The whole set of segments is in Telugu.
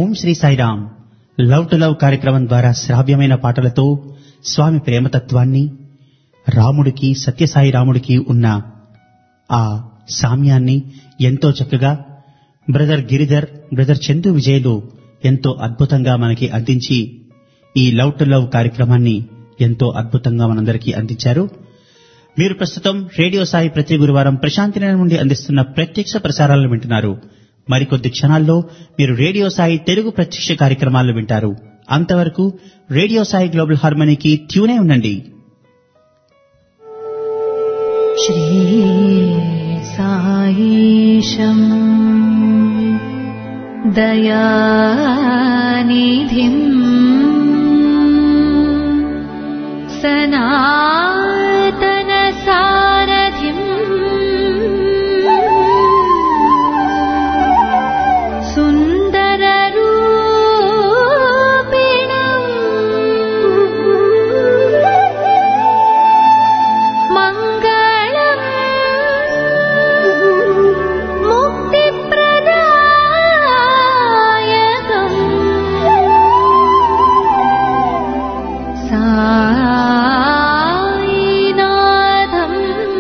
Om Sri Sairam love to love కార్యక్రమం ద్వారా శ్రావ్యమైన పాటలతో స్వామి ప్రేమతత్వాన్ని రాముడికి సత్యసాయి రాముడికి ఉన్న ఆ సామ్యాన్ని ఎంతో చక్కగా బ్రదర్ గిరిధర్ బ్రదర్ చందు విజయులు ఎంతో అద్భుతంగా మనకి అందించి ఈ లవ్ టు లవ్ కార్యక్రమాన్ని ఎంతో అద్భుతంగా మనందరికీ అందించారు మీరు ప్రస్తుతం రేడియో సాయి ప్రతి గురువారం ప్రశాంతి నిలయం నుండి అందిస్తున్న ప్రత్యక్ష ప్రసారాలను వింటున్నారు మరికొద్ది క్షణాల్లో మీరు రేడియో సాయి తెలుగు ప్రత్యక్ష కార్యక్రమాలను వింటారు అంతవరకు రేడియో సాయి గ్లోబల్ హార్మనీకి ట్యూనే ఉండండి श्रीसायीशम् दयानिधिम् सनातनसारथिम् सुन्दररूपिणम् मङ्गलम् मुक्तिप्रदायकम् सायिनाथम्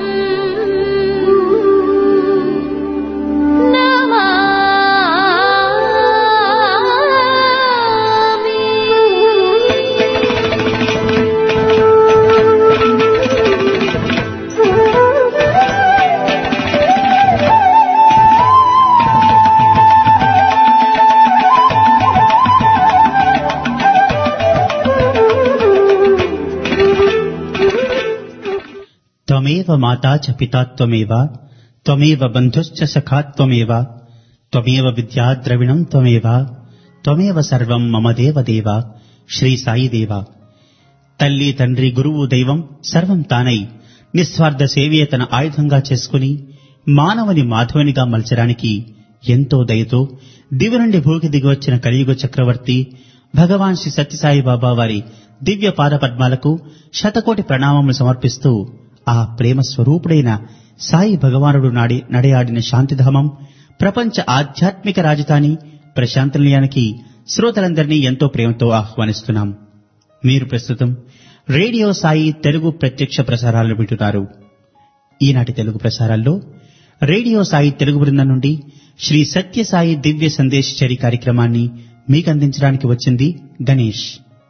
త్వమేవ మాతా చ పితా త్వమేవ త్వమేవ బంధుశ్చ సఖా త్వమేవ త్వమేవ విద్యా ద్రవిణం త్వమేవ త్వమేవ సర్వం మమ దేవ దేవ శ్రీ సాయి దేవ తల్లి తండ్రి గురువు దైవం సర్వం తానై నిస్వార్థ సేవే తన ఆయుధంగా చేసుకుని మానవుని మాధవునిగా మలచడానికి ఎంతో దయతో దివి నుండి భూకి దిగివచ్చిన కలియుగ చక్రవర్తి భగవాన్ శ్రీ సత్యసాయి బాబా వారి దివ్య పాద పద్మాలకు శతకోటి ప్రణామములు సమర్పిస్తూ ఆ ప్రేమ స్వరూపుడైన సాయి భగవానుడు నాడి నడయాడిన శాంతిధామం ప్రపంచ ఆధ్యాత్మిక రాజధాని ప్రశాంత నిలయానికి శ్రోతలందరినీ ఎంతో ప్రేమతో ఆహ్వానిస్తున్నాం మీరు ప్రస్తుతం రేడియో సాయి తెలుగు ప్రత్యక్ష ప్రసారాలను వింటున్నారు ఈనాటి తెలుగు ప్రసారాల్లో రేడియో సాయి తెలుగు బృందం నుండి శ్రీ సత్య సాయి దివ్య సందేశ్ చరి కార్యక్రమాన్ని మీకు అందించడానికి వచ్చింది గణేష్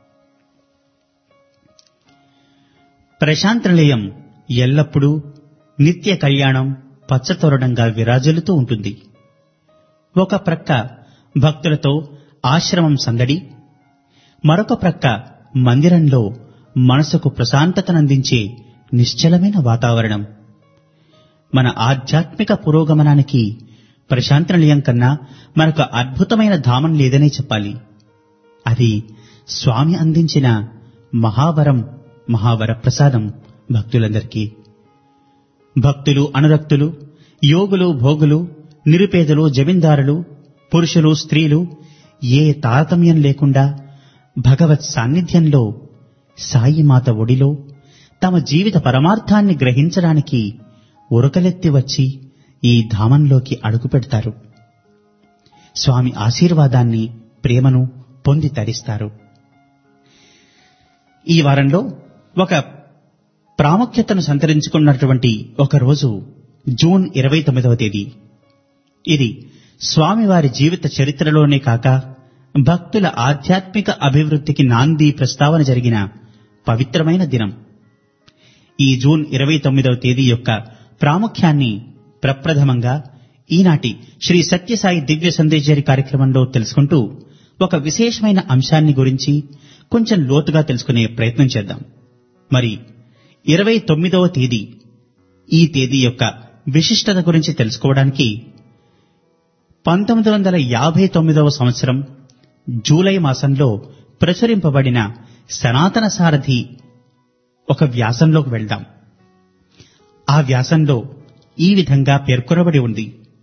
ప్రశాంత నిలయం ఎల్లప్పుడూ నిత్య కళ్యాణం పచ్చతోరణంగా విరాజిల్లుతూ ఉంటుంది ఒక ప్రక్క భక్తులతో ఆశ్రమం సందడి మరొక ప్రక్క మందిరంలో మనసుకు ప్రశాంతతనందించే నిశ్చలమైన వాతావరణం మన ఆధ్యాత్మిక పురోగమనానికి ప్రశాంత నిలయం కన్నా మనకు అద్భుతమైన ధామం లేదనే చెప్పాలి అది స్వామి అందించిన మహావరం మహావర ప్రసాదం భక్తులందరికీ భక్తులు అనురక్తులు యోగులు భోగులు నిరుపేదలు జమీందారులు పురుషులు స్త్రీలు ఏ తారతమ్యం లేకుండా భగవత్ సాన్నిధ్యంలో సాయిమాత ఒడిలో తమ జీవిత పరమార్థాన్ని గ్రహించడానికి ఉరకలెత్తి వచ్చి ఈ ధామంలోకి అడుగుపెడతారు స్వామి ఆశీర్వాదాన్ని ప్రేమను పొంది తరిస్తారు ఈ వారంలో ఒక ప్రాముఖ్యతను సంతరించుకున్నటువంటి ఒక రోజు జూన్ ఇరవై తొమ్మిదవ తేదీ ఇది స్వామివారి జీవిత చరిత్రలోనే కాక భక్తుల ఆధ్యాత్మిక అభివృద్ధికి నాంది ప్రస్తావన జరిగిన పవిత్రమైన దినం ఈ జూన్ ఇరవై తొమ్మిదవ తేదీ యొక్క ప్రాముఖ్యాన్ని ప్రప్రథమంగా ఈనాటి శ్రీ సత్యసాయి దివ్య సందేశరి కార్యక్రమంలో తెలుసుకుంటూ ఒక విశేషమైన అంశాన్ని గురించి కొంచెం లోతుగా తెలుసుకునే ప్రయత్నం చేద్దాం మరి ఇరవై తొమ్మిదవ తేదీ ఈ తేదీ యొక్క విశిష్టత గురించి తెలుసుకోవడానికి పంతొమ్మిది వందల యాభై తొమ్మిదవ సంవత్సరం జూలై మాసంలో ప్రచురింపబడిన సనాతన సారథి ఒక వ్యాసంలోకి వెళ్దాం ఆ వ్యాసంలో ఈ విధంగా పేర్కొనబడి ఉంది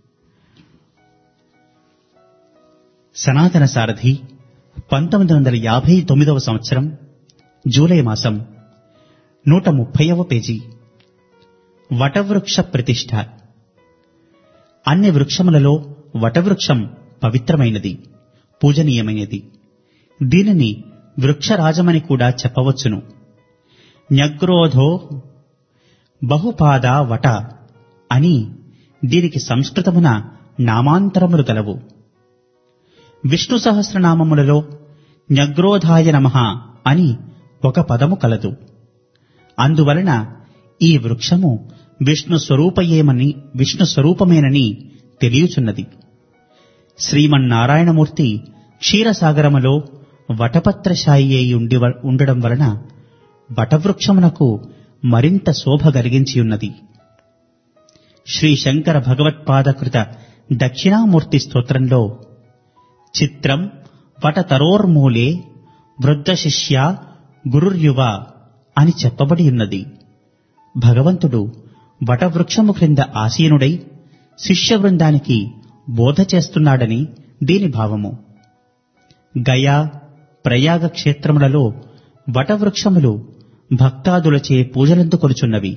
సనాతన సారథి పంతొమ్మిది వందల యాభై తొమ్మిదవ సంవత్సరం జూలై మాసం నూట ముప్పైవ పేజీ వటవృక్ష ప్రతిష్ఠ అన్ని వృక్షములలో వటవృక్షం పవిత్రమైనది పూజనీయమైనది దీనిని వృక్షరాజమని కూడా చెప్పవచ్చును న్యగ్రోధో బహుపాద వట అని దీనికి సంస్కృతమున నామాంతరములు గలవు విష్ణు సహస్రనామములలో న్యగ్రోధాయ నమః అని ఒక పదము కలదు అందువలన ఈ వృక్షము విష్ణు స్వరూపయేమని విష్ణు స్వరూపమేనని తెలియుచున్నది శ్రీమన్నారాయణమూర్తి క్షీరసాగరములో వటపత్రశాయి అయి ఉండి ఉండడం వలన వటవృక్షమునకు మరింత శోభ కలిగించియున్నది శ్రీ శంకర భగవత్పాదకృత దక్షిణామూర్తి స్తోత్రంలో చిత్రం వటతరోర్మూలే వృద్ధ శిష్య గురుర్యువ అని చెప్పబడి ఉన్నది భగవంతుడు వటవృక్షము క్రింద ఆసీనుడై శిష్య బృందానికి బోధ చేస్తున్నాడని దీని భావము గయా ప్రయాగ క్షేత్రములలో వటవృక్షములు భక్తాదులచే పూజలందుకొనుచున్నవి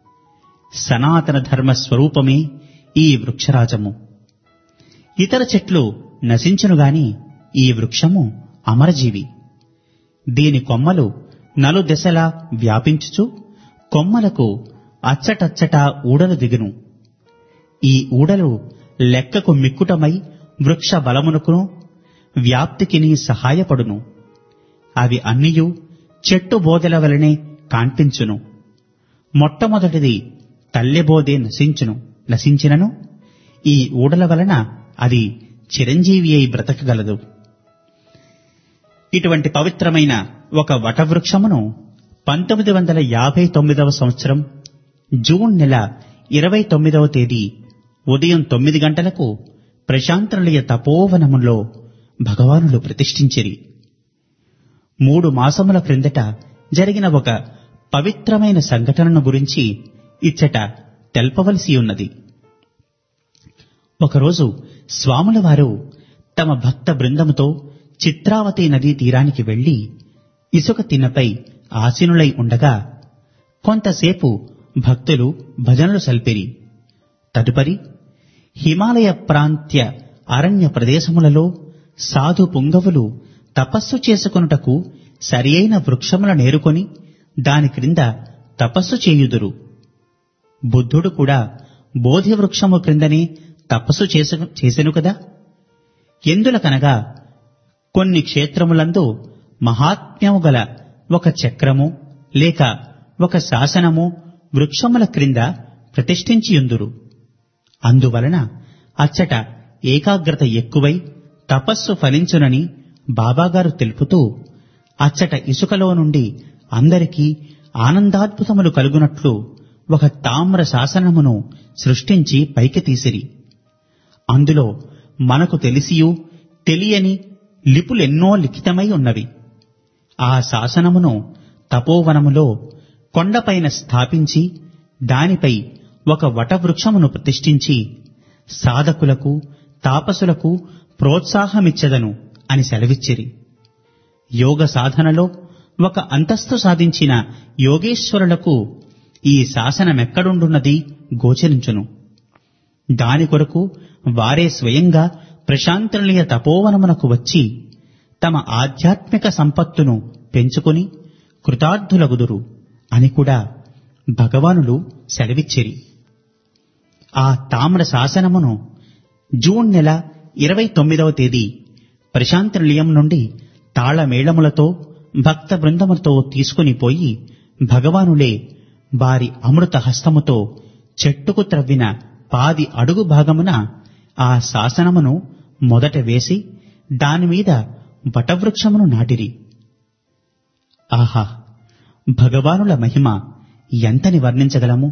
సనాతన ధర్మ స్వరూపమే ఈ వృక్షరాజము ఇతర చెట్లు నశించునుగాని ఈ వృక్షము అమరజీవి దీని కొమ్మలు నలుదెసలా వ్యాపించుచు కొమ్మలకు అచ్చటచ్చట ఊడలు దిగును ఈ ఊడలు లెక్కకు మిక్కుటమై వృక్ష బలమునకును వ్యాప్తికిని సహాయపడును అవి అన్నియు చెట్టు బోదెల వలనే కాంతించును మొట్టమొదటిది తల్లెబోదే నశించును నశించినను ఈ ఊడల వలన అది చిరంజీవి అయి బ్రతకగలదు ఇటువంటి పవిత్రమైన ఒక వటవృక్షమును పంతొమ్మిది వందల యాభై తొమ్మిదవ సంవత్సరం జూన్ నెల ఇరవై తొమ్మిదవ తేదీ ఉదయం తొమ్మిది గంటలకు ప్రశాంతనిలయ తపోవనములో భగవానులు ప్రతిష్ఠించిరి మూడు మాసముల క్రిందట జరిగిన ఒక పవిత్రమైన సంఘటనను గురించి ఇచ్చట తెల్పవలసి ఉన్నది ఒకరోజు స్వాముల వారు తమ భక్త బృందముతో చిత్రావతి నదీ తీరానికి వెళ్లి ఇసుక తిన్నపై ఆసీనులై ఉండగా కొంతసేపు భక్తులు భజనలు సల్పిరి తదుపరి హిమాలయ ప్రాంత్య అరణ్య ప్రదేశములలో సాధు పుంగవులు తపస్సు చేసుకొనుటకు సరియైన వృక్షముల నేరుకొని దాని క్రింద తపస్సు చేయుదురు బుద్ధుడు కూడా బోధి వృక్షము క్రిందనే తపస్సు చేసెను చేసెను కదా ఎందులకనగా కొన్ని క్షేత్రములందు మహాత్మ్యము గల ఒక చక్రము లేక ఒక శాసనము వృక్షముల క్రింద ప్రతిష్ఠించియుందురు అందువలన అచ్చట ఏకాగ్రత ఎక్కువై తపస్సు ఫలించునని బాబాగారు తెలుపుతూ అచ్చట ఇసుకలో నుండి అందరికీ ఆనందాద్భుతములు కలుగునట్లు ఒక తామ్ర శాసనమును సృష్టించి పైకి తీసిరి అందులో మనకు తెలిసియు తెలియని లిపులెన్నో లిఖితమై ఉన్నవి ఆ శాసనమును తపోవనములో కొండపైన స్థాపించి దానిపై ఒక వటవృక్షమును ప్రతిష్ఠించి సాధకులకు తాపసులకు ప్రోత్సాహమిచ్చదను అని సెలవిచ్చిరి యోగ సాధనలో ఒక అంతస్తు సాధించిన యోగేశ్వరులకు ఈ శాసనమెక్కడుండున్నది గోచరించును దాని కొరకు వారే స్వయంగా ప్రశాంతనిలయ తపోవనమునకు వచ్చి తమ ఆధ్యాత్మిక సంపత్తును పెంచుకొని కృతార్థులగుదురు అని కూడా భగవానులు సెలవిచ్చిరి ఆ తామ్ర శాసనమును జూన్ నెల ఇరవై తొమ్మిదవ తేదీ ప్రశాంత నిలయం నుండి తాళమేళములతో భక్త బృందములతో తీసుకుని పోయి భగవానులే వారి అమృత హస్తముతో చెట్టుకు త్రవ్విన పాది అడుగు భాగమున ఆ శాసనమును మొదట వేసి దానిమీద వటవృక్షమును నాటిరి ఆహా భగవానుల మహిమ ఎంతని వర్ణించగలము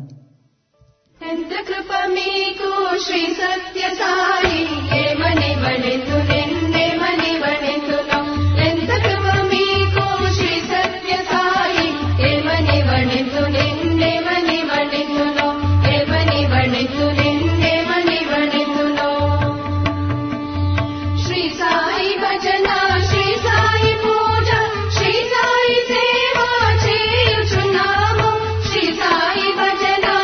ఎంత కృప మీకు శ్రీ సత్య సాయి ఏమని వణితు నిన్నేమని వణితును ఎంత కృప మీకు శ్రీ సత్య సాయి ఏమని వణితు నిన్నేమని వణితును ఏమని వణితు నిన్నేమని వణితును శ్రీ సాయి భజన శ్రీ సాయి పూజ శ్రీ సాయి సేవ చేయుచున్నాము శ్రీ సాయి భజన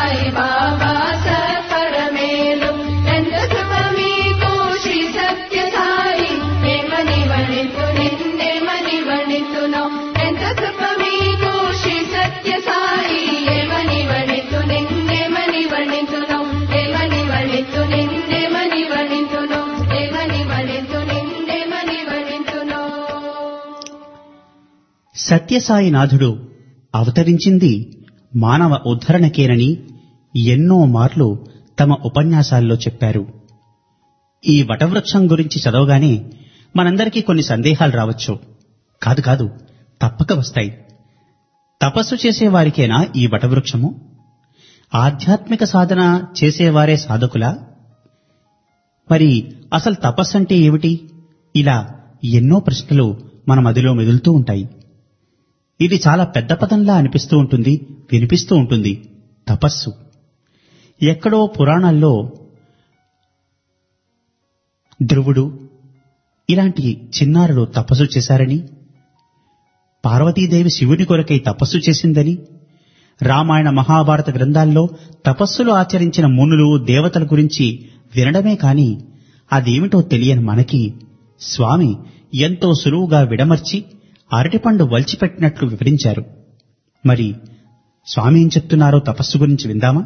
సాయి బాబా సఫరమేలు ఎంత కృప మీకు శ్రీ సత్య సాయి ఏమని వణితు నిన్నేమని వణితును ఎంత కృప మీకు శ్రీ సత్య సాయి ఏమని వణితు నిన్నేమని వణితును ఏమని వణితు నిన్నేమని వణితును ఏమని వణితు నిన్నేమని వణితును సత్యసాయినాథుడు అవతరించింది మానవ ఉద్ధరణకేనని ఎన్నో మార్లు తమ ఉపన్యాసాల్లో చెప్పారు ఈ వటవృక్షం గురించి చదవగానే మనందరికీ కొన్ని సందేహాలు రావచ్చు కాదు కాదు తప్పక వస్తాయి తపస్సు చేసేవారికేనా ఈ వటవృక్షము ఆధ్యాత్మిక సాధన చేసేవారే సాధకులా మరి అసలు తపస్సు అంటే ఏమిటి ఇలా ఎన్నో ప్రశ్నలు మన మదిలో మెదులుతూ ఉంటాయి ఇది చాలా పెద్ద పదంలా అనిపిస్తూ ఉంటుంది వినిపిస్తూ ఉంటుంది తపస్సు ఎక్కడో పురాణాల్లో ధ్రువుడు ఇలాంటి చిన్నారులు తపస్సు చేశారని పార్వతీదేవి శివుని కొరకై తపస్సు చేసిందని రామాయణ మహాభారత గ్రంథాల్లో తపస్సులు ఆచరించిన మునులు దేవతల గురించి వినడమే కాని అదేమిటో తెలియని మనకి స్వామి ఎంతో సులువుగా విడమర్చి అరటిపండు వల్చిపెట్టినట్లు వివరించారు మరి స్వామి ఏం చెప్తున్నారో తపస్సు గురించి విందామా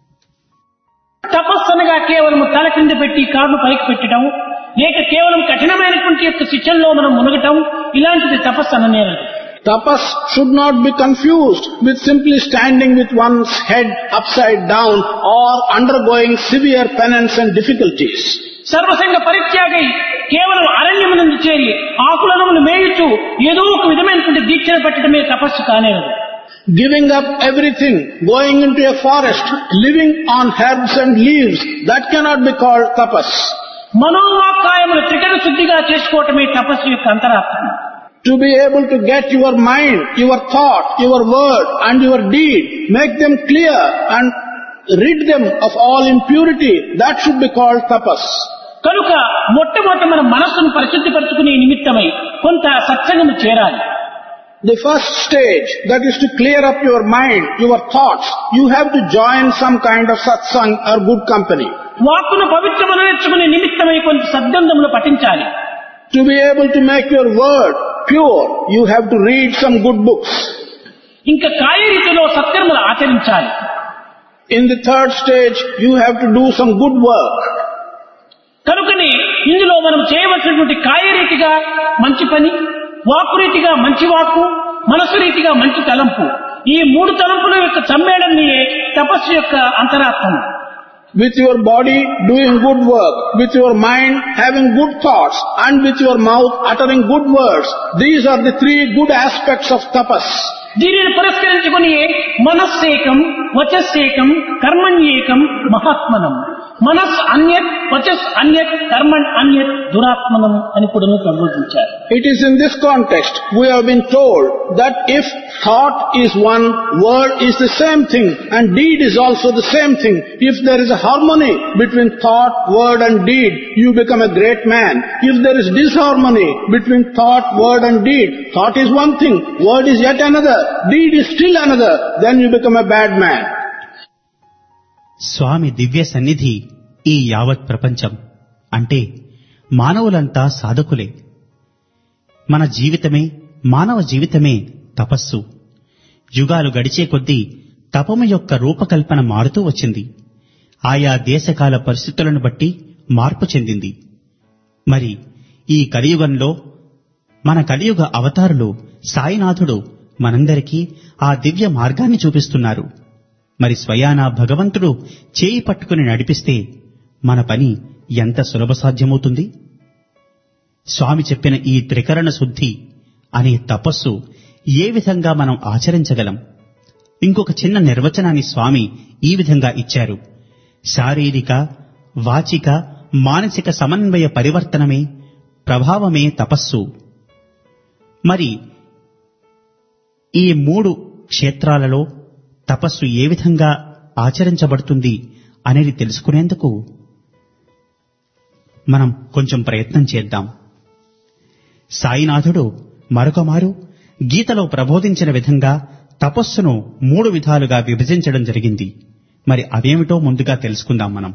తపస్సు అనగా కేవలం తల కింద పెట్టి కాళ్ళు పైకి పెట్టడం లేక కేవలం కఠినమైనటువంటి యొక్క శిక్షల్లో మనం మునగటం ఇలాంటిది తపస్సు అననేరదు Tapas should not be confused with simply standing with one's head upside down or undergoing severe penance and difficulties. సర్వసంగ పరిత్యాగై కేవలం అరణ్యమునందు చేరి ఆకులనములు మేయుచు ఏదో ఒక విధమైనటువంటి దీక్షను పెట్టడమే తపస్సు కానేరదు Giving up everything, going into a forest, living on herbs and leaves, that cannot be called tapas. మనోవాక్కాయములు త్రికట శుద్ధిగా చేసుకోవటమే తపస్సు యొక్క అంతరార్థం To be able to get your mind, your thought, your word and your deed, make them clear and rid them of all impurity, that should be called tapas. కనుక మొట్టమొదట మన మనస్సును పరిశుద్ధిపరచుకునే నిమిత్తమై కొంత సత్సంగము చేరాలి The first stage, that is to clear up your mind, your thoughts, you have to join some kind of satsang or good company. వాక్కును పవిత్రమును నేర్చుకునే నిమిత్తమై కొంత సద్గంధములు పఠించాలి To be able to make your word pure, you have to read some good books. ఇంకా కాయరీతిలో సత్కర్మలు ఆచరించాలి In the third stage, you have to do some good work. కనుకని ఇందులో మనం చేయవలసినటువంటి కాయరీతిగా మంచి పని వాక్కు రీతిగా మంచి వాక్కు మనసు రీతిగా మంచి తలంపు ఈ మూడు తలంపుల యొక్క సమ్మేళనమే తపస్సు యొక్క అంతరార్థం With your body doing good work, with your mind having good thoughts, and with your mouth uttering good words. These are the three good aspects of tapas. దీనిని పురస్కరించుకుని మనస్సేకం వచస్సేకం కర్మణ్యేకం మహాత్మనం మనస్ అన్యత్ వచస్ అన్యత్ కర్మణ్ అన్యత్ దురాత్మనం అని కూడా ప్రబోధించారు It is in this context we have been told that if thought is one, word is the same thing, and deed is also the same thing. If there is a harmony between thought, word and deed, you become a great man. If there is disharmony between thought, word and deed, thought is one thing, word is yet another, deed is still another, then you become a bad man. స్వామి దివ్య సన్నిధి ఈ యావత్ ప్రపంచం అంటే మానవులంతా సాధకులే మన జీవితమే మానవ జీవితమే తపస్సు యుగాలు గడిచే కొద్దీ తపము యొక్క రూపకల్పన మారుతూ వచ్చింది ఆయా దేశకాల పరిస్థితులను బట్టి మార్పు చెందింది మరి ఈ కలియుగంలో మన కలియుగ అవతారులు సాయినాథుడు మనందరికీ ఆ దివ్య మార్గాన్ని చూపిస్తున్నారు మరి స్వయానా భగవంతుడు చేయి పట్టుకుని నడిపిస్తే మన పని ఎంత సులభ సాధ్యమవుతుంది స్వామి చెప్పిన ఈ త్రికరణ శుద్ధి అనే తపస్సు ఏ విధంగా మనం ఆచరించగలం ఇంకొక చిన్న నిర్వచనాన్ని స్వామి ఈ విధంగా ఇచ్చారు శారీరక వాచిక మానసిక సమన్వయ పరివర్తనమే ప్రభావమే తపస్సు మరి ఈ మూడు క్షేత్రాలలో తపస్సు ఏ విధంగా ఆచరించబడుతుంది అనేది తెలుసుకునేందుకు మనం కొంచెం ప్రయత్నం చేద్దాం సాయినాథుడు మరొక మారు గీతలో ప్రబోధించిన విధంగా తపస్సును మూడు విధాలుగా విభజించడం జరిగింది మరి అవేమిటో ముందుగా తెలుసుకుందాం మనం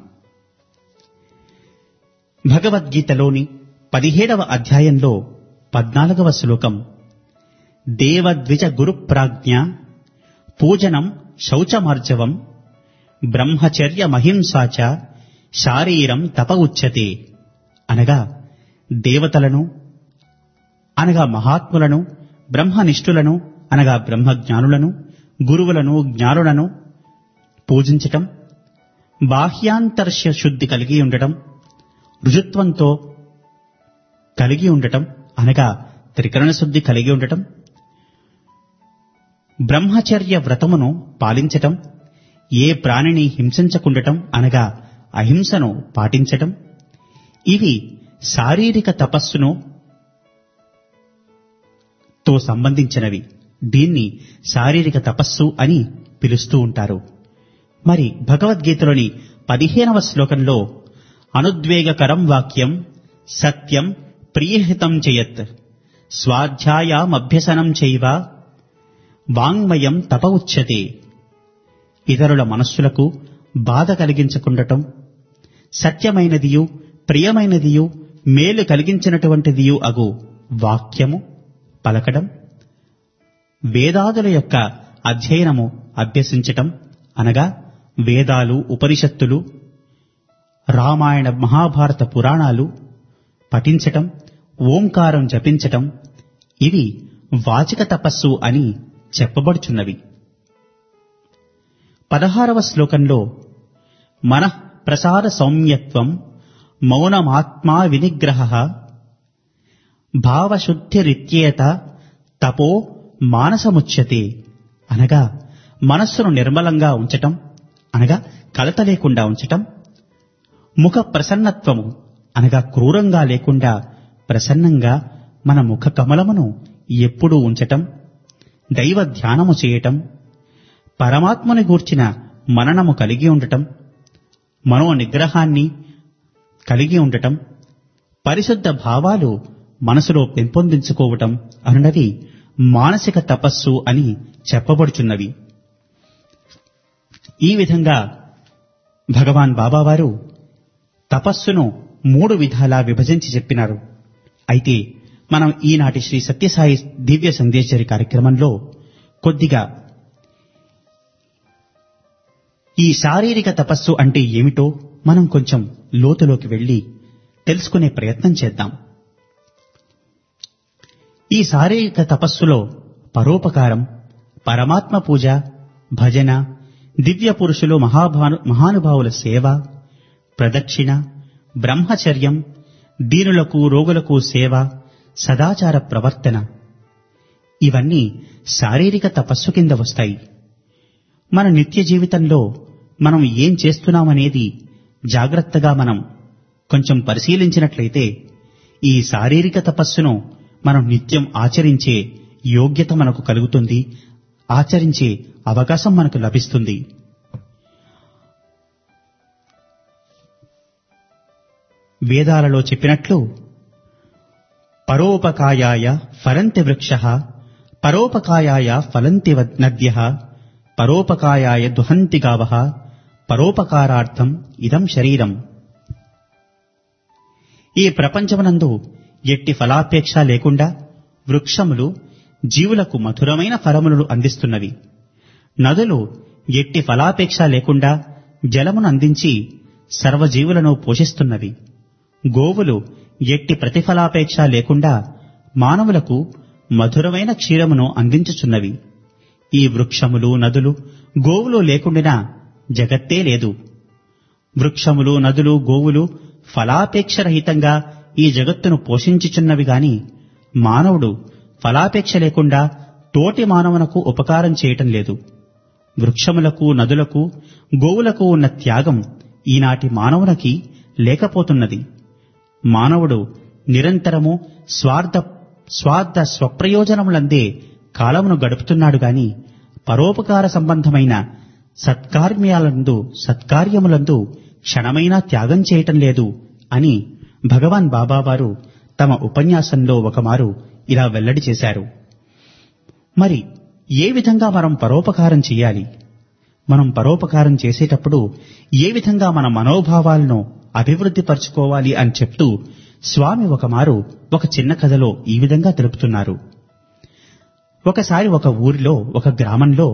భగవద్గీతలోని పదిహేడవ అధ్యాయంలో పద్నాలుగవ శ్లోకం దేవద్విజ గురుప్రాజ్ఞ పూజనం శౌచమార్జవం బ్రహ్మచర్య మహింసాచ శారీరం తప ఉచ్యతే అనగా దేవతలను అనగా మహాత్ములను బ్రహ్మనిష్ఠులను అనగా బ్రహ్మజ్ఞానులను గురువులను జ్ఞానులను పూజించటం బాహ్యాంతర్ష శుద్ధి కలిగి ఉండటం రుజుత్వంతో కలిగి ఉండటం అనగా త్రికరణ శుద్ధి కలిగి ఉండటం బ్రహ్మచర్య వ్రతమును పాలించటం ఏ ప్రాణిని హింసించకుండటం అనగా అహింసను పాటించటం ఇవి శారీరక తపస్సును తో సంబంధించినవి దీన్ని శారీరక తపస్సు అని పిలుస్తూ ఉంటారు మరి భగవద్గీతలోని పదిహేనవ శ్లోకంలో అనుద్వేగకరం వాక్యం సత్యం ప్రియహితం చేయత్ స్వాధ్యాయామభ్యసనం చైవ వాంగ్మయం తప ఉచ్యతే ఇతరుల మనస్సులకు బాధ కలిగించకుండటం సత్యమైనదియు ప్రియమైనదియు మేలు కలిగించినటువంటిదియు అగు వాక్యము పలకడం వేదాదుల యొక్క అధ్యయనము అభ్యసించటం అనగా వేదాలు ఉపనిషత్తులు రామాయణ మహాభారత పురాణాలు పఠించటం ఓంకారం జపించటం ఇవి వాచిక తపస్సు అని చెప్పబడుచున్నవి పదహారవ శ్లోకంలో మనః ప్రసార సౌమ్యత్వం మౌనమాత్మా వినిగ్రహ భావశుద్ధిరిత్యేత తపో మానసముచ్యతే అనగా మనస్సును నిర్మలంగా ఉంచటం అనగా కలత లేకుండా ఉంచటం ముఖ ప్రసన్నత్వము అనగా క్రూరంగా లేకుండా ప్రసన్నంగా మన ముఖ కమలమును ఎప్పుడూ ఉంచటం దైవ ధ్యానము చేయటం పరమాత్మని గూర్చిన మననము కలిగి ఉండటం మనో నిగ్రహాన్ని కలిగి ఉండటం పరిశుద్ధ భావాలు మనసులో పెంపొందించుకోవటం అనున్నది మానసిక తపస్సు అని చెప్పబడుచున్నవి ఈ విధంగా భగవాన్ బాబావారు తపస్సును మూడు విధాలా విభజించి చెప్పినారు అయితే మనం ఈనాటి శ్రీ సత్యసాయి దివ్య సందేశరి కార్యక్రమంలో కొద్దిగా ఈ శారీరక తపస్సు అంటే ఏమిటో మనం కొంచెం లోతులోకి వెళ్ళి తెలుసుకునే ప్రయత్నం చేద్దాం ఈ శారీరక తపస్సులో పరోపకారం పరమాత్మ పూజ భజన దివ్య పురుషులు మహాభాను మహానుభావుల సేవ ప్రదక్షిణ బ్రహ్మచర్యం దీనులకు రోగులకు సేవ సదాచార ప్రవర్తన ఇవన్నీ శారీరక తపస్సు కింద వస్తాయి మన నిత్య జీవితంలో మనం ఏం చేస్తున్నామనేది జాగ్రత్తగా మనం కొంచెం పరిశీలించినట్లయితే ఈ శారీరక తపస్సును మనం నిత్యం ఆచరించే యోగ్యత మనకు కలుగుతుంది ఆచరించే అవకాశం మనకు లభిస్తుంది వేదాలలో చెప్పినట్లు పరోపకాయాయ ఫలంతి వృక్ష పరోపకాయాయ ఫలంతి వద్- నద్య పరోపకాయాయ దుహంతి గావ పరోపకారార్థం ఇదం శరీరం ఈ ప్రపంచమునందు ఎట్టి ఫలాపేక్ష లేకుండా వృక్షములు జీవులకు మధురమైన ఫలములను అందిస్తున్నవి నదులు ఎట్టి ఫలాపేక్ష లేకుండా జలమును అందించి సర్వజీవులను పోషిస్తున్నవి గోవులు ఎట్టి ప్రతిఫలాపేక్ష లేకుండా మానవులకు మధురమైన క్షీరమును అందించుచున్నవి ఈ వృక్షములు నదులు గోవులు లేకుండినా జగత్తే లేదు వృక్షములు నదులు గోవులు ఫలాపేక్ష రహితంగా ఈ జగత్తును పోషించుచున్నవి గాని మానవుడు ఫలాపేక్ష లేకుండా తోటి మానవునకు ఉపకారం చేయటం లేదు వృక్షములకు నదులకు గోవులకు ఉన్న త్యాగం ఈనాటి మానవునికి లేకపోతున్నది మానవుడు నిరంతరము స్వార్థ స్వార్థ స్వప్రయోజనములందే కాలమును గడుపుతున్నాడు గాని పరోపకార సంబంధమైన సత్కార్యాలందు సత్కార్యములందు క్షణమైనా త్యాగం చేయటం లేదు అని భగవాన్ బాబావారు తమ ఉపన్యాసంలో ఒకమారు ఇలా వెల్లడి చేశారు మరి ఏ విధంగా మనం పరోపకారం చేయాలి మనం పరోపకారం చేసేటప్పుడు ఏ విధంగా మన మనోభావాలను అభివృద్ధి పరచుకోవాలి అని చెప్తూ స్వామి ఒకమారు ఒక చిన్న కథలో ఈ విధంగా తెలుపుతున్నారు ఒకసారి ఒక ఊరిలో ఒక గ్రామంలో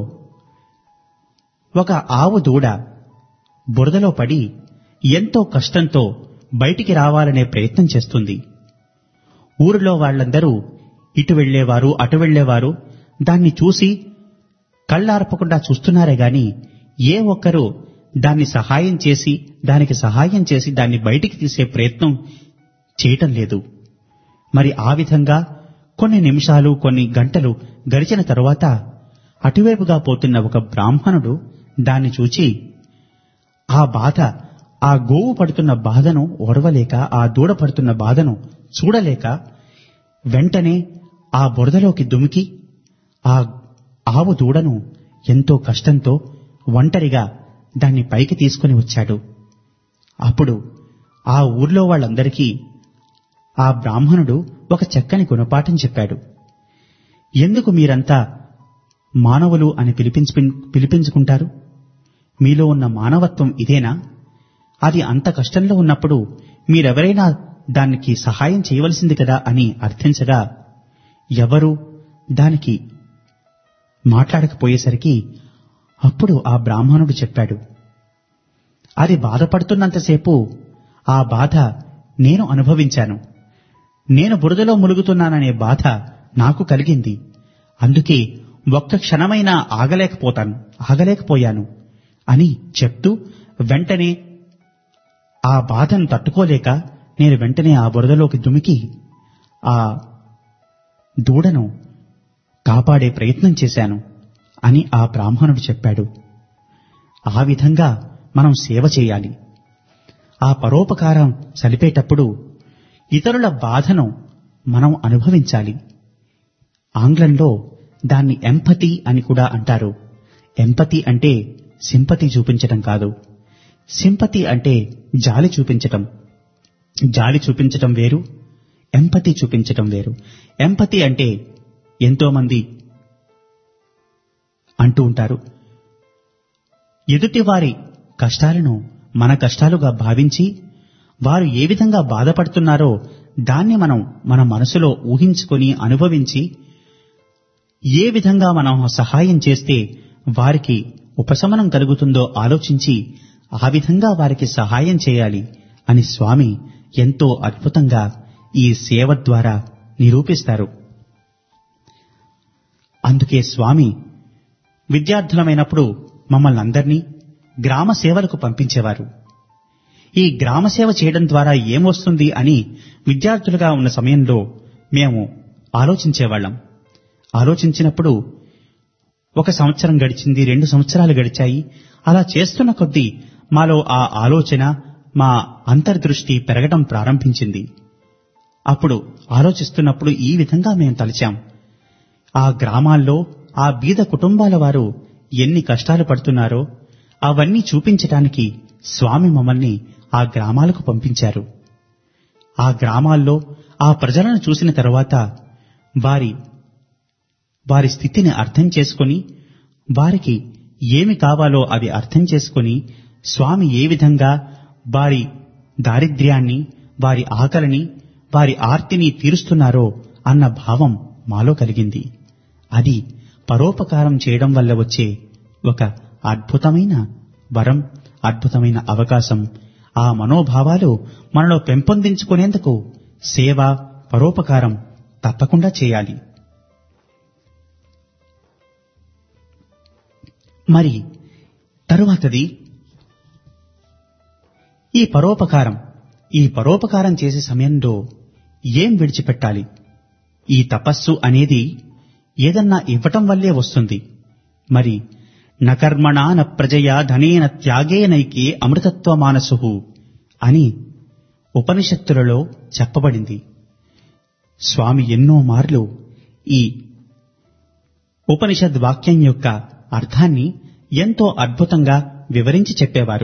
ఒక ఆవు దూడ బురదలో పడి ఎంతో కష్టంతో బయటికి రావాలనే ప్రయత్నం చేస్తుంది ఊరిలో వాళ్ళందరూ ఇటు వెళ్లేవారు అటు వెళ్లేవారు దాన్ని చూసి కళ్ళార్పకుండా చూస్తున్నారే గాని ఏ ఒక్కరూ దాన్ని సహాయం చేసి దానికి సహాయం చేసి దాన్ని బయటికి తీసే ప్రయత్నం చేయటం లేదు మరి ఆ విధంగా కొన్ని నిమిషాలు కొన్ని గంటలు గడిచిన తరువాత అటువైపుగా పోతున్న ఒక బ్రాహ్మణుడు దాన్ని చూచి ఆ బాధ ఆ గోవు పడుతున్న బాధను ఓడవలేక ఆ దూడ పడుతున్న బాధను చూడలేక వెంటనే ఆ బురదలోకి దుమికి ఆ ఆవు దూడను ఎంతో కష్టంతో ఒంటరిగా దాన్ని పైకి తీసుకుని వచ్చాడు అప్పుడు ఆ ఊర్లో వాళ్ళందరికీ ఆ బ్రాహ్మణుడు ఒక చక్కని గుణపాఠం చెప్పాడు ఎందుకు మీరంతా మానవులు అని పిలిపించు పిలిపించుకుంటారు మీలో ఉన్న మానవత్వం ఇదేనా అది అంత కష్టంలో ఉన్నప్పుడు మీరెవరైనా దానికి సహాయం చేయవలసింది కదా అని అర్థించగా ఎవరు దానికి మాట్లాడకపోయేసరికి అప్పుడు ఆ బ్రాహ్మణుడు చెప్పాడు అది బాధపడుతున్నంతసేపు ఆ బాధ నేను అనుభవించాను నేను బురదలో ములుగుతున్నాననే బాధ నాకు కలిగింది అందుకే ఒక్క క్షణమైనా ఆగలేకపోతాను ఆగలేకపోయాను అని చెప్తూ వెంటనే ఆ బాధను తట్టుకోలేక నేను వెంటనే ఆ బురదలోకి దుమికి ఆ దూడను కాపాడే ప్రయత్నం చేశాను అని ఆ బ్రాహ్మణుడు చెప్పాడు ఆ విధంగా మనం సేవ చేయాలి ఆ పరోపకారం సలిపేటప్పుడు ఇతరుల బాధను మనం అనుభవించాలి ఆంగ్లంలో దాన్ని ఎంపతి అని కూడా అంటారు ఎంపతి అంటే సింపతి చూపించటం కాదు సింపతి అంటే జాలి చూపించటం జాలి చూపించటం వేరు ఎంపతి చూపించటం వేరు ఎంపతి అంటే ఎంతో మంది అంటూ ఉంటారు ఎదుటివారి కష్టాలను మన కష్టాలుగా భావించి వారు ఏ విధంగా బాధపడుతున్నారో దాన్ని మనం మన మనసులో ఊహించుకొని అనుభవించి ఏ విధంగా మనం సహాయం చేస్తే వారికి ఉపశమనం కలుగుతుందో ఆలోచించి ఆ విధంగా వారికి సహాయం చేయాలి అని స్వామి ఎంతో అద్భుతంగా ఈ సేవ ద్వారా నిరూపిస్తారు అందుకే స్వామి విద్యార్థులమైనప్పుడు మమ్మల్ని అందరినీ గ్రామ సేవలకు పంపించేవారు ఈ గ్రామ సేవ చేయడం ద్వారా ఏమొస్తుంది అని విద్యార్థులుగా ఉన్న సమయంలో మేము ఆలోచించేవాళ్ళం ఆలోచించినప్పుడు ఒక సంవత్సరం గడిచింది రెండు సంవత్సరాలు గడిచాయి అలా చేస్తున్న కొద్దీ మాలో ఆ ఆలోచన మా అంతర్దృష్టి పెరగడం ప్రారంభించింది అప్పుడు ఆలోచిస్తున్నప్పుడు ఈ విధంగా మేము తలిచాం ఆ గ్రామాల్లో ఆ బీద కుటుంబాల వారు ఎన్ని కష్టాలు పడుతున్నారో అవన్నీ చూపించటానికి స్వామి మమ్మల్ని ఆ గ్రామాలకు పంపించారు ఆ గ్రామాల్లో ఆ ప్రజలను చూసిన తరువాత వారి వారి స్థితిని అర్థం చేసుకొని వారికి ఏమి కావాలో అవి అర్థం చేసుకొని స్వామి ఏ విధంగా వారి దారిద్ర్యాన్ని వారి ఆకలిని వారి ఆర్తిని తీరుస్తున్నారో అన్న భావం మాలో కలిగింది అది పరోపకారం చేయడం వల్ల వచ్చే ఒక అద్భుతమైన వరం అద్భుతమైన అవకాశం ఆ మనోభావాలు మనలో పెంపొందించుకునేందుకు సేవ పరోపకారం తప్పకుండా చేయాలి మరి తరువాతది ఈ పరోపకారం ఈ పరోపకారం చేసే సమయంలో ఏం విడిచిపెట్టాలి ఈ తపస్సు అనేది ఏదన్నా ఇవ్వటం వల్లే వస్తుంది మరి నకర్మణా న ప్రజయా ధనేన త్యాగేనైకే అమృతత్వ మానసు అని ఉపనిషత్తులలో చెప్పబడింది స్వామి ఎన్నో మార్లు ఈ ఉపనిషద్ వాక్యం యొక్క అర్థాన్ని ఎంతో అద్భుతంగా వివరించి చెప్పేవారు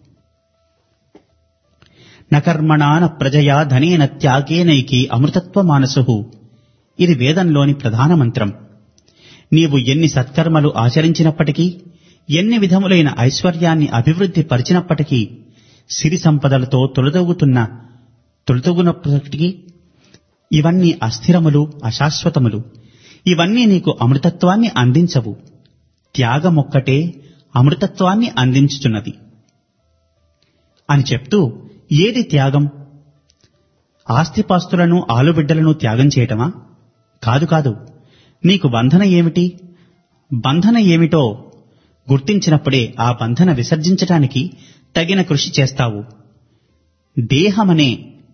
నకర్మణాన ప్రజయా ధనేన త్యాగేనైకి అమృతత్వ మానసు ఇది వేదంలోని ప్రధాన మంత్రం నీవు ఎన్ని సత్కర్మలు ఆచరించినప్పటికీ ఎన్ని విధములైన ఐశ్వర్యాన్ని అభివృద్ధి పరిచినప్పటికీ సిరి సంపదలతో తొలదొగుతున్న తొలతొగునప్పటికీ ఇవన్నీ అస్థిరములు అశాశ్వతములు ఇవన్నీ నీకు అమృతత్వాన్ని అందించవు త్యాగమొక్కటే అమృతత్వాన్ని అందించుచున్నది అని చెప్తూ ఏది త్యాగం ఆస్తిపాస్తులను ఆలుబిడ్డలను త్యాగం చేయటమా కాదు కాదు నీకు బంధన ఏమిటి బంధన ఏమిటో గుర్తించినప్పుడే ఆ బంధన విసర్జించటానికి తగిన కృషి చేస్తావు దేహమనే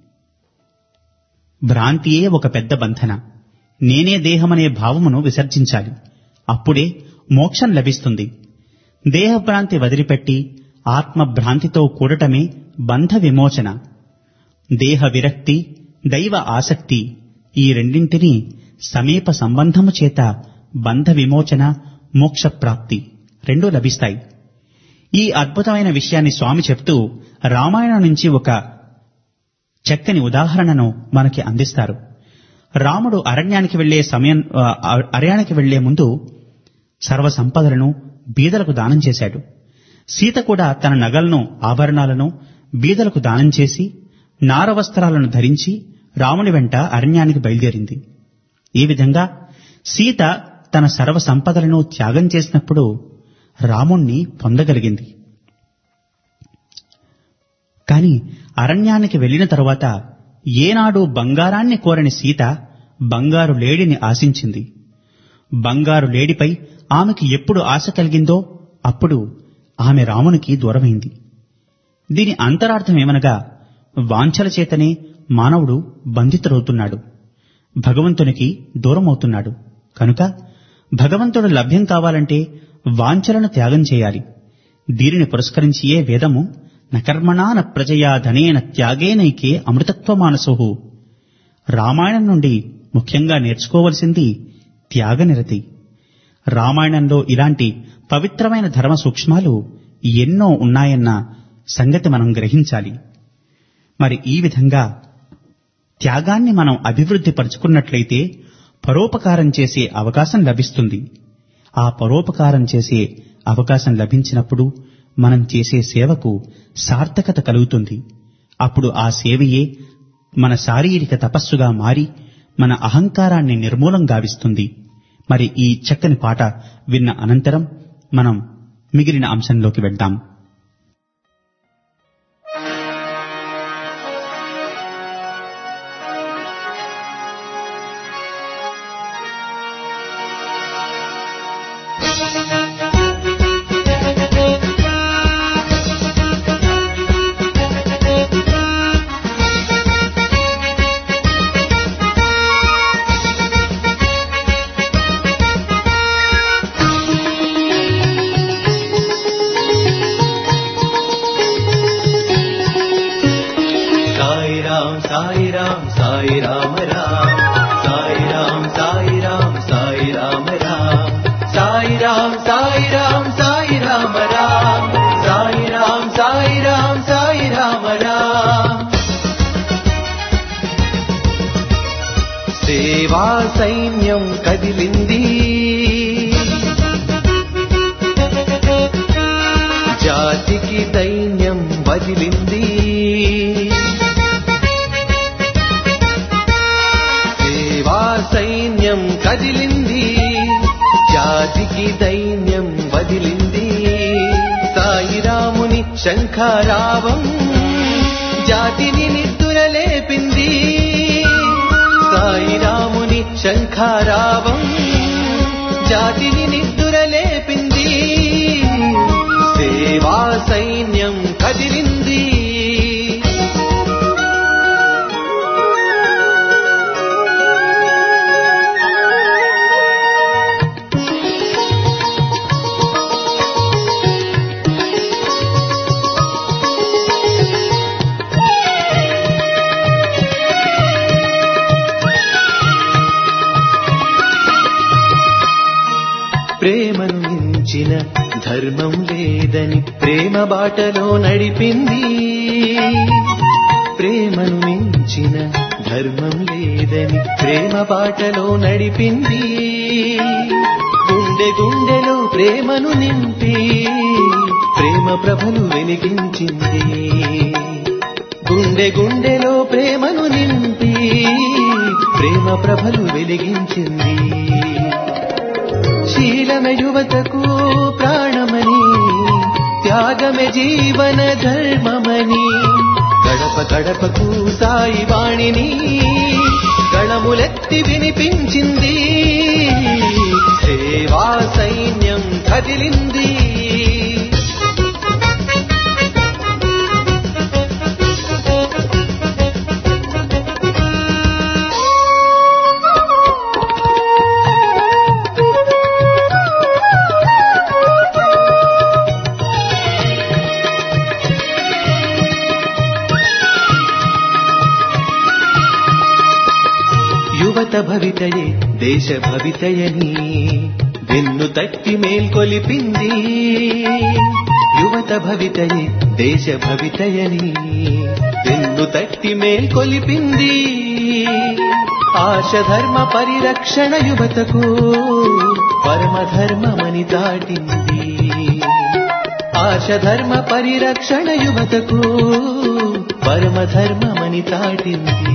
భ్రాంతియే ఒక పెద్ద బంధన నేనే దేహమనే భావమును విసర్జించాలి అప్పుడే మోక్షం లభిస్తుంది దేహభ్రాంతి వదిలిపెట్టి ఆత్మభ్రాంతితో కూడటమే బంధ విమోచన దేహ విరక్తి దైవ ఆసక్తి ఈ రెండింటినీ సమీప సంబంధము చేత బంధ విమోచన మోక్ష ప్రాప్తి రెండూ లభిస్తాయి ఈ అద్భుతమైన విషయాన్ని స్వామి చెప్తూ రామాయణం నుంచి ఒక చక్కని ఉదాహరణను మనకి అందిస్తారు రాముడు అరణ్యానికి వెళ్లే సమయం ఆ, అరణ్యానికి వెళ్లే ముందు సర్వ సంపదలను బీదలకు దానం చేశాడు సీత కూడా తన నగలను ఆభరణాలను బీదలకు దానం చేసి నారవస్త్రాలను ధరించి రాముని వెంట అరణ్యానికి బయలుదేరింది ఈ విధంగా సీత తన సర్వ సంపదలను త్యాగం చేసినప్పుడు రాముణ్ణి పొందగలిగింది కాని అరణ్యానికి వెళ్లిన తరువాత ఏనాడు బంగారాన్ని కోరని సీత బంగారు లేడిని ఆశించింది బంగారు లేడిపై ఆమెకి ఎప్పుడు ఆశ కలిగిందో అప్పుడు ఆమె రామునికి దూరమైంది దీని అంతరార్థమేమనగా వాంఛల చేతనే మానవుడు బంధితుడవుతున్నాడు భగవంతునికి దూరమవుతున్నాడు కనుక భగవంతుడు లభ్యం కావాలంటే వాంఛలను త్యాగం చేయాలి దీనిని పురస్కరించియే వేదము నకర్మణాన ప్రజయా ధనేన త్యాగేనైకే అమృతత్వమానసు రామాయణం నుండి ముఖ్యంగా నేర్చుకోవలసింది త్యాగనిరతి రామాయణంలో ఇలాంటి పవిత్రమైన ధర్మ సూక్ష్మాలు ఎన్నో ఉన్నాయన్న సంగతి మనం గ్రహించాలి మరి ఈ విధంగా త్యాగాన్ని మనం అభివృద్ధి పరుచుకున్నట్లయితే పరోపకారం చేసే అవకాశం లభిస్తుంది ఆ పరోపకారం చేసే అవకాశం లభించినప్పుడు మనం చేసే సేవకు సార్థకత కలుగుతుంది అప్పుడు ఆ సేవయే మన శారీరక తపస్సుగా మారి మన అహంకారాన్ని నిర్మూలం గావిస్తుంది మరి ఈ చక్కని పాట విన్న అనంతరం మనం మిగిలిన అంశంలోకి వెళ్దాం సాయి రామ్ సాయి రామ్ సాయి రామ రామ్ సాయి రామ్ సాయి రామ్ సాయి రామ రామ్ సాయి రామ్ సాయి రామ్ సాయి రామ రామ్ సాయి రామ్ సాయి రామ్ సాయి రామ రామ్ సేవా సైన్యం కదిలింది జాతికి దైన్యం వదిలింది సేవా సైన్యం కదిలింది జాతికి దైన్యం వదిలింది సాయిరాముని శంఖారావం జాతిని నిద్దురలేపింది సాయిరాముని శంఖారావం జాతిని నిద్దురలేపింది సేవా సైన్యం కదిలింది ప్రేమను మించిన ధర్మం లేదని ప్రేమ బాటలో నడిపింది ప్రేమను మించిన ధర్మం లేదని ప్రేమ బాటలో నడిపింది గుండె గుండె గుండెలో ప్రేమను నింపి ప్రేమ ప్రభలు వెలిగించింది గుండె గుండెలో ప్రేమను నింపి ప్రేమ ప్రభలు వెలిగించింది శీలమే యువతకు ప్రాణమని త్యాగమే జీవన ధర్మమని గడప గడపకు సాయి వాణిని గళములెత్తి వినిపించింది సేవా సైన్యం కదిలింది యువత భవితయే దేశ భవితయని వెన్ను తట్టి మేల్కొలిపింది యువత భవితయే దేశ భవితయని వెన్ను తట్టి మేల్కొలిపింది ఆశ ధర్మ పరిరక్షణ యువతకు పరమధర్మమని దాటింది ఆశ ధర్మ పరిరక్షణ యువతకు పరమధర్మమని దాటింది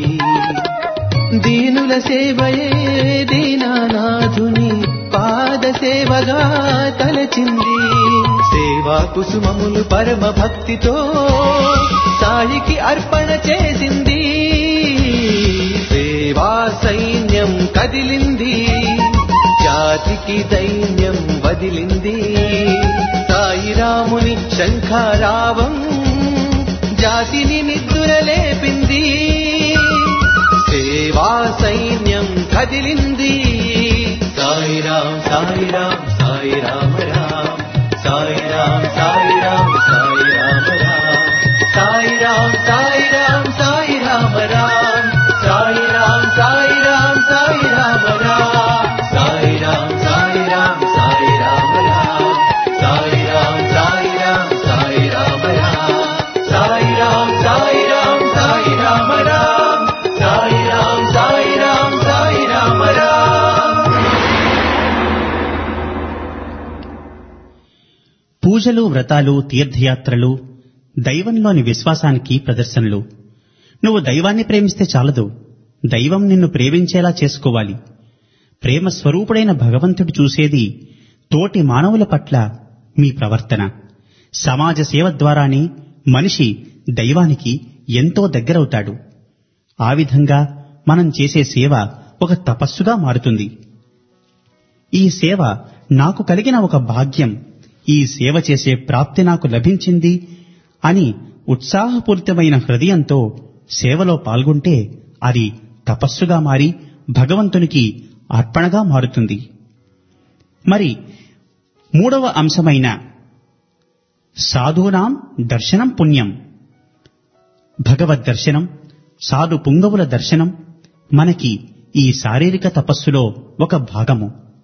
దీనుల సేవయే దీనానాథుని పాద సేవగా తలచింది సేవా కుసుమములు పరమ భక్తితో సాయికి అర్పణ చేసింది సేవా సైన్యం కదిలింది జాతికి దైన్యం వదిలింది సాయిరాముని శంఖారావం జాతిని నిద్దురలేపింది సేవా సైన్యం కదిలింది సాయిరాం సాయిరాం సాయి రామ రామ్ సాయిరాం సాయిరాం సాయి రామ రామ్ సాయిరాం సాయిరాం సాయి రామ రామ్ సాయిరాం సాయిరాం సాయి రామ రామ్ సాయిరాం సాయిరాం సాయి రామ రామ్ సాయిరాం సాయిరాం సాయి రామ రామ్ సాయిరాం సాయిరాం సాయి రామ రామ్ సాయిరాం సాయిరాం సాయి రామ రామ్ పూజలు వ్రతాలు తీర్థయాత్రలు దైవంలోని విశ్వాసానికి ప్రదర్శనలు నువ్వు దైవాన్ని ప్రేమిస్తే చాలదు దైవం నిన్ను ప్రేమించేలా చేసుకోవాలి ప్రేమ స్వరూపుడైన భగవంతుడు చూసేది తోటి మానవుల పట్ల మీ ప్రవర్తన సమాజ సేవ ద్వారానే మనిషి దైవానికి ఎంతో దగ్గరవుతాడు ఆ విధంగా మనం చేసే సేవ ఒక తపస్సుగా మారుతుంది ఈ సేవ నాకు కలిగిన ఒక భాగ్యం ఈ సేవ చేసే ప్రాప్తి నాకు లభించింది అని ఉత్సాహపూరితమైన హృదయంతో సేవలో పాల్గొంటే అది తపస్సుగా మారి భగవంతునికి అర్పణగా మారుతుంది మరి మూడవ అంశమైన సాధూనాం దర్శనం పుణ్యం భగవద్ దర్శనం సాధు పుంగవుల దర్శనం మనకి ఈ శారీరక తపస్సులో ఒక భాగము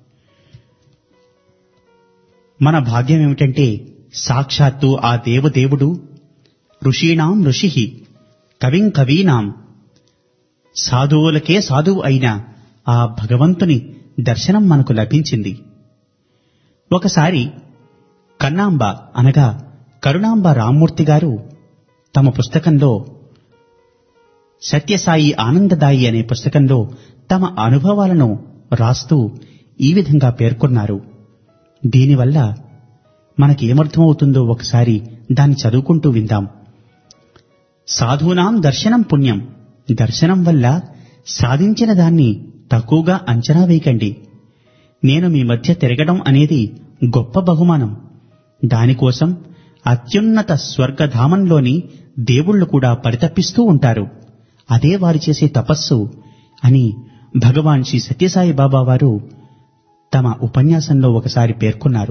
మన భాగ్యం ఏమిటంటే సాక్షాత్తు ఆ దేవదేవుడు ఋషీణాం ఋషి కవిం కవీనాం సాధువులకే సాధువు అయిన ఆ భగవంతుని దర్శనం మనకు లభించింది ఒకసారి కన్నాంబ అనగా కరుణాంబ రామ్మూర్తి గారు తమ పుస్తకంలో సత్యసాయి ఆనందదాయి అనే పుస్తకంలో తమ అనుభవాలను రాస్తూ ఈ విధంగా పేర్కొన్నారు దీనివల్ల మనకి ఏమర్థమవుతుందో ఒకసారి దాన్ని చదువుకుంటూ విందాం సాధూనాం దర్శనం పుణ్యం దర్శనం వల్ల సాధించిన దాన్ని తక్కువగా అంచనా వేయకండి నేను మీ మధ్య తిరగడం అనేది గొప్ప బహుమానం దానికోసం అత్యున్నత స్వర్గధామంలోని దేవుళ్ళు కూడా పరితపిస్తూ ఉంటారు అదే వారు చేసే తపస్సు అని భగవాన్ శ్రీ సత్యసాయి బాబా వారు తమ ఉపన్యాసంలో ఒకసారి పేర్కొన్నారు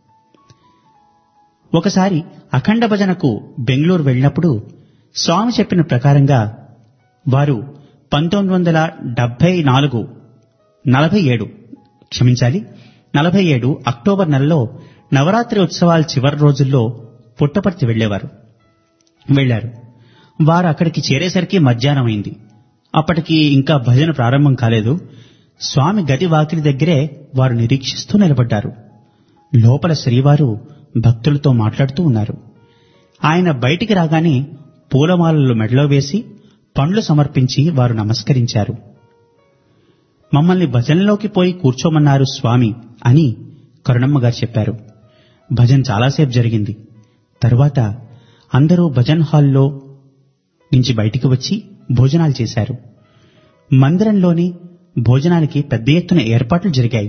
ఒకసారి అఖండ భజనకు బెంగళూరు వెళ్ళినప్పుడు స్వామి చెప్పిన ప్రకారంగా వారు పంతొమ్మిది వందల డెబ్బై నాలుగు నలభై ఏడు క్షమించాలి నలభై ఏడు అక్టోబర్ నెలలో నవరాత్రి ఉత్సవాల చివరి రోజుల్లో పుట్టపర్తి వెళ్ళేవారు వెళ్లారు వారు అక్కడికి చేరేసరికి మధ్యాహ్నం అయింది అప్పటికి ఇంకా భజన ప్రారంభం కాలేదు స్వామి గది వాకిలి దగ్గరే వారు నిరీక్షిస్తూ నిలబడ్డారు లోపల శ్రీవారు భక్తులతో మాట్లాడుతూ ఉన్నారు ఆయన బయటికి రాగానే పూలమాలలు మెడలో వేసి పండ్లు సమర్పించి వారు నమస్కరించారు మమ్మల్ని భజనలోకి పోయి కూర్చోమన్నారు స్వామి అని కరుణమ్మ గారు చెప్పారు భజన చాలాసేపు జరిగింది తరువాత అందరూ భజన్ హాల్లో నుంచి బయటికి వచ్చి భోజనాలు చేశారు మందిరంలోని భోజనానికి పెద్ద ఎత్తున ఏర్పాట్లు జరిగాయి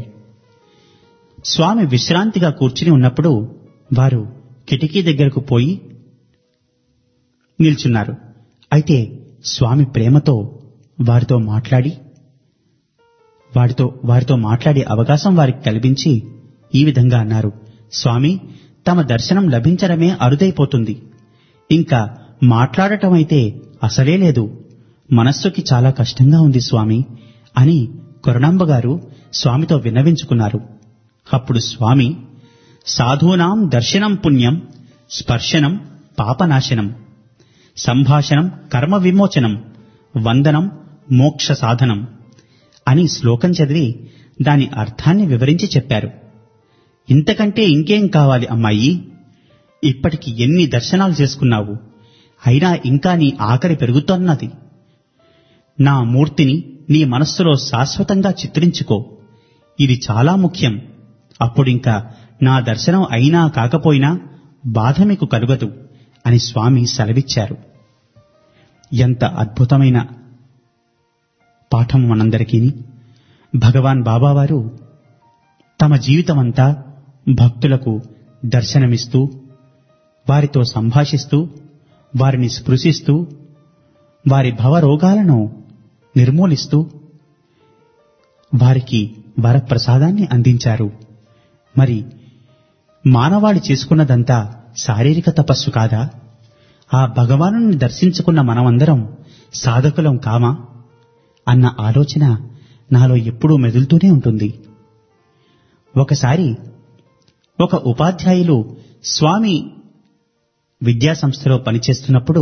స్వామి విశ్రాంతిగా కూర్చుని ఉన్నప్పుడు వారు కిటికీ దగ్గరకు పోయి నిల్చున్నారు అయితే స్వామి ప్రేమతో వారితో మాట్లాడి వారితో వారితో మాట్లాడే అవకాశం వారికి కల్పించి ఈ విధంగా అన్నారు స్వామి తమ దర్శనం లభించడమే అరుదైపోతుంది ఇంకా మాట్లాడటం అయితే అసలే లేదు మనస్సుకి చాలా కష్టంగా ఉంది స్వామి అని కరుణాంబ గారు స్వామితో విన్నవించుకున్నారు అప్పుడు స్వామి సాధూనాం దర్శనం పుణ్యం స్పర్శనం పాపనాశనం సంభాషణం కర్మ విమోచనం వందనం మోక్ష సాధనం అని శ్లోకం చదివి దాని అర్థాన్ని వివరించి చెప్పారు ఇంతకంటే ఇంకేం కావాలి అమ్మాయి ఇప్పటికి ఎన్ని దర్శనాలు చేసుకున్నావు అయినా ఇంకా నీ ఆకలి పెరుగుతోన్నది నా మూర్తిని నీ మనస్సులో శాశ్వతంగా చిత్రించుకో ఇది చాలా ముఖ్యం అప్పుడింకా నా దర్శనం అయినా కాకపోయినా బాధ మీకు కలుగదు అని స్వామి సెలవిచ్చారు ఎంత అద్భుతమైన పాఠం మనందరికీ భగవాన్ బాబావారు తమ జీవితమంతా భక్తులకు దర్శనమిస్తూ వారితో సంభాషిస్తూ వారిని స్పృశిస్తూ వారి భవరోగాలను నిర్మూలిస్తూ వారికి వరప్రసాదాన్ని అందించారు మరి మానవాళి చేసుకున్నదంతా శారీరక తపస్సు కాదా ఆ భగవాను దర్శించుకున్న మనమందరం సాధకులం కామా అన్న ఆలోచన నాలో ఎప్పుడూ మెదులుతూనే ఉంటుంది ఒకసారి ఒక ఉపాధ్యాయులు స్వామి విద్యా సంస్థలో పనిచేస్తున్నప్పుడు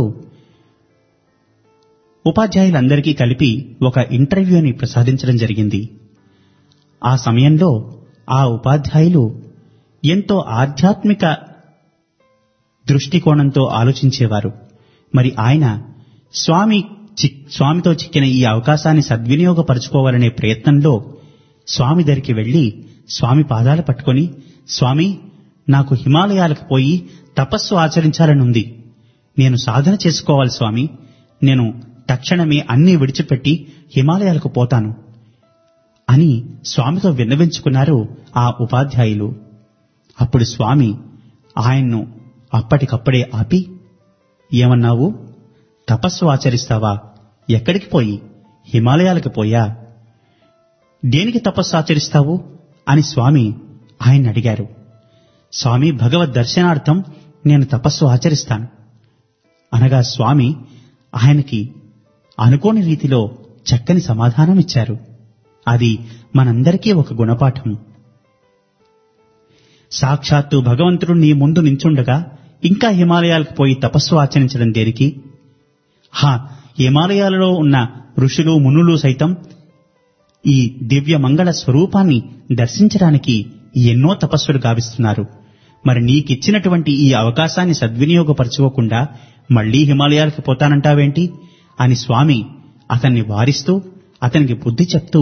ఉపాధ్యాయులందరికీ కలిపి ఒక ఇంటర్వ్యూని ప్రసాదించడం జరిగింది ఆ సమయంలో ఆ ఉపాధ్యాయులు ఎంతో ఆధ్యాత్మిక దృష్టికోణంతో ఆలోచించేవారు మరి ఆయన స్వామి చి- స్వామితో చిక్కిన ఈ అవకాశాన్ని సద్వినియోగపరచుకోవాలనే ప్రయత్నంలో స్వామి దగ్గరికి వెళ్లి స్వామి పాదాలు పట్టుకొని స్వామి నాకు హిమాలయాలకు పోయి తపస్సు ఆచరించాలనుంది నేను సాధన చేసుకోవాలి స్వామి నేను తక్షణమే అన్నీ విడిచిపెట్టి హిమాలయాలకు పోతాను అని స్వామితో విన్నవించుకున్నారు ఆ ఉపాధ్యాయులు అప్పుడు స్వామి ఆయన్ను అప్పటికప్పుడే ఆపి ఏమన్నావు తపస్సు ఆచరిస్తావా ఎక్కడికి పోయి హిమాలయాలకు పోయా దేనికి తపస్సు ఆచరిస్తావు అని స్వామి ఆయన అడిగారు స్వామి భగవద్ దర్శనార్థం నేను తపస్సు ఆచరిస్తాను అనగా స్వామి ఆయనకి అనుకోని రీతిలో చక్కని సమాధానం ఇచ్చారు అది మనందరికీ ఒక గుణపాఠం సాక్షాత్తు భగవంతుడు నీ ముందు నించుండగా ఇంకా హిమాలయాలకు పోయి తపస్సు ఆచరించడం దేనికి హా హిమాలయాలలో ఉన్న ఋషులు మునులు సైతం ఈ దివ్య మంగళ స్వరూపాన్ని దర్శించడానికి ఎన్నో తపస్సులు గావిస్తున్నారు మరి నీకిచ్చినటువంటి ఈ అవకాశాన్ని సద్వినియోగపరచుకోకుండా మళ్లీ హిమాలయాలకు పోతానంటావేంటి అని స్వామి అతన్ని వారిస్తూ అతనికి బుద్ధి చెప్తూ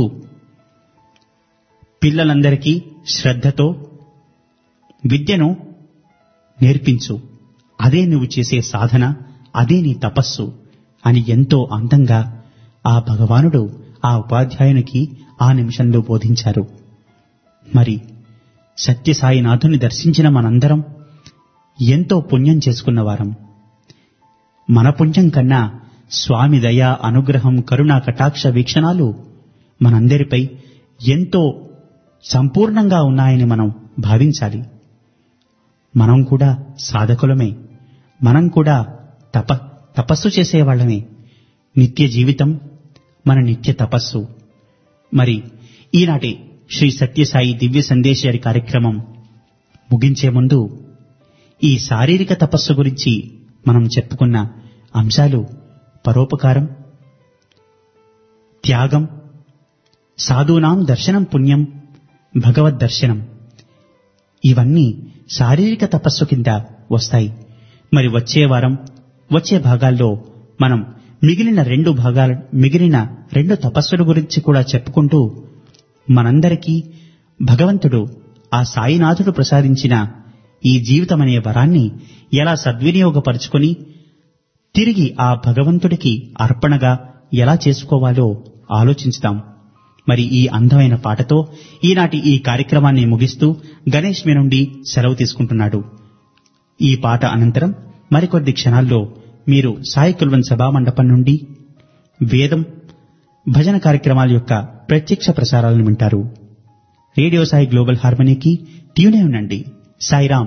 పిల్లలందరికీ శ్రద్ధతో విద్యను నేర్పించు అదే నువ్వు చేసే సాధన అదే నీ తపస్సు అని ఎంతో అందంగా ఆ భగవానుడు ఆ ఉపాధ్యాయునికి ఆ నిమిషంలో బోధించారు మరి సత్యసాయినాథుని దర్శించిన మనందరం ఎంతో పుణ్యం చేసుకున్నవారం మన పుణ్యం కన్నా స్వామి దయ అనుగ్రహం కరుణా కటాక్ష వీక్షణాలు మనందరిపై ఎంతో సంపూర్ణంగా ఉన్నాయని మనం భావించాలి మనం కూడా సాధకులమే మనం కూడా తప తపస్సు చేసేవాళ్ళమే నిత్య జీవితం మన నిత్య తపస్సు మరి ఈనాటి శ్రీ సత్యసాయి దివ్య సందేశారి కార్యక్రమం ముగించే ముందు ఈ శారీరక తపస్సు గురించి మనం చెప్పుకున్న అంశాలు పరోపకారం త్యాగం సాధూనాం దర్శనం పుణ్యం భగవద్ దర్శనం ఇవన్నీ శారీరక తపస్సు కింద వస్తాయి మరి వచ్చే వారం వచ్చే భాగాల్లో మనం మిగిలిన రెండు భాగాల మిగిలిన రెండు తపస్సుల గురించి కూడా చెప్పుకుంటూ మనందరికీ భగవంతుడు ఆ సాయినాథుడు ప్రసాదించిన ఈ జీవితమనే వరాన్ని ఎలా సద్వినియోగపరుచుకొని తిరిగి ఆ భగవంతుడికి అర్పణగా ఎలా చేసుకోవాలో ఆలోచించుదాం మరి ఈ అందమైన పాటతో ఈనాటి ఈ కార్యక్రమాన్ని ముగిస్తూ గణేష్ మీ నుండి సెలవు తీసుకుంటున్నాడు ఈ పాట అనంతరం మరికొద్ది క్షణాల్లో మీరు సాయి కుల్వన్ సభామండపం నుండి వేదం భజన కార్యక్రమాల యొక్క ప్రత్యక్ష ప్రసారాలను వింటారు రేడియో సాయి గ్లోబల్ హార్మనీకి ట్యూనే ఉండండి సాయిరాం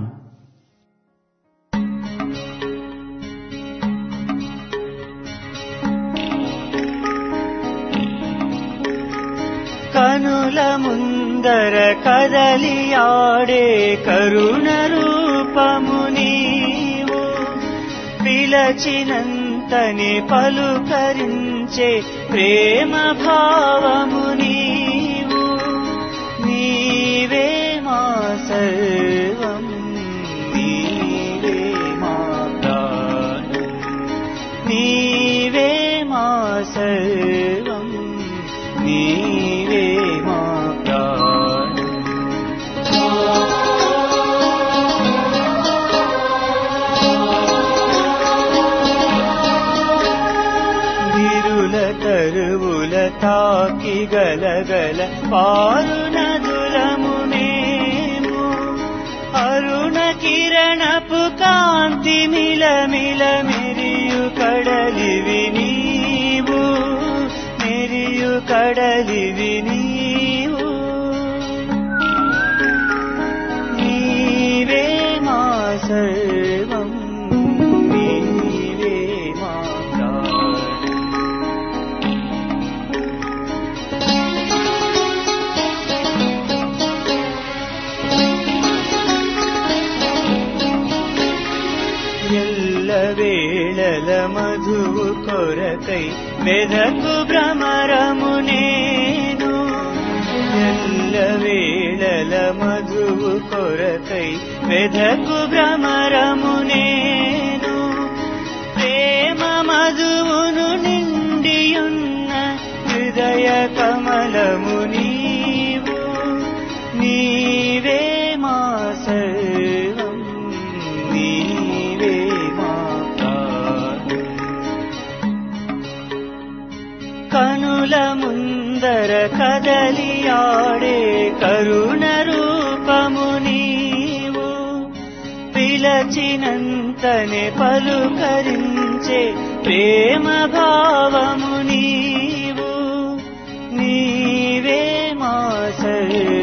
కనుల ముందర కదలియాడే కరుణ రూపము నీవు పిలచినంతని పలుకరించే ప్రేమ భావము నీవు నీవే మా సర్వం నీవే మా ప్రాణం నీవే మా సర్వం నీవే మా ప్రాణం గిరుల తరువుల తాకి గలగల పారు నదులము మేము అరుణ కిరణపు కాంతి మిలమిల మెరియు కడలివి నీవు మెరియు కడలివి నీవు నీవే మా సర్వం నీవే మా ప్రాణం ఎల్ల వేళల మధువు కొరకై మెదకు భ్రమరము నేను ఎల్ల వేళల మధువు కొరకై మెదకు భ్రమరము నేను ప్రేమ మధువును నిండియున్న హృదయ కమలము నీవు నీవే మా సర్వం నీవే మా ప్రాణం కనుల ముందర కదలియాడే కరుణ రూపము నీవు పిలచినంతనే పలుకరించే ప్రేమ భావము నీవు నీవే మా సర్వం